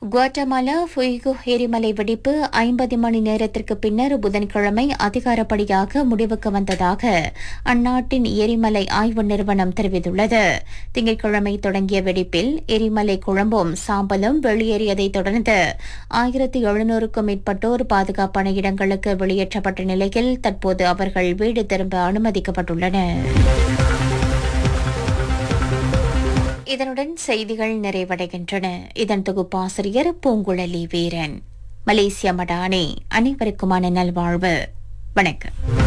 Guatemala ஃபுய்கு எரிமலை வெடிப்பு ஐம்பது மணி நேரத்திற்கு பின்னர் புதன்கிழமை அதிகாரப்படியாக முடிவுக்கு வந்ததாக அந்நாட்டின் எரிமலை ஆய்வு நிறுவனம் தெரிவித்துள்ளது திங்கட்கிழமை தொடங்கிய வெடிப்பில் எரிமலை குழம்பும் சாம்பலும் வெளியேறியதைத் தொடர்ந்து ஆயிரத்தி எழுநூறுக்கும் மேற்பட்டோர் பாதுகாப்பான இடங்களுக்கு வெளியேற்றப்பட்ட நிலையில் தற்போது அவர்கள் வீடு திரும்ப அனுமதிக்கப்பட்டுள்ளனர் இதனுடன் செய்திகள் நிறைவடைகின்றன இதன் தொகுப்பாசிரியர் பூங்குழலி வீரன் மலேசிய மடானே அனைவருக்குமான நல்வாழ்வு வணக்கம்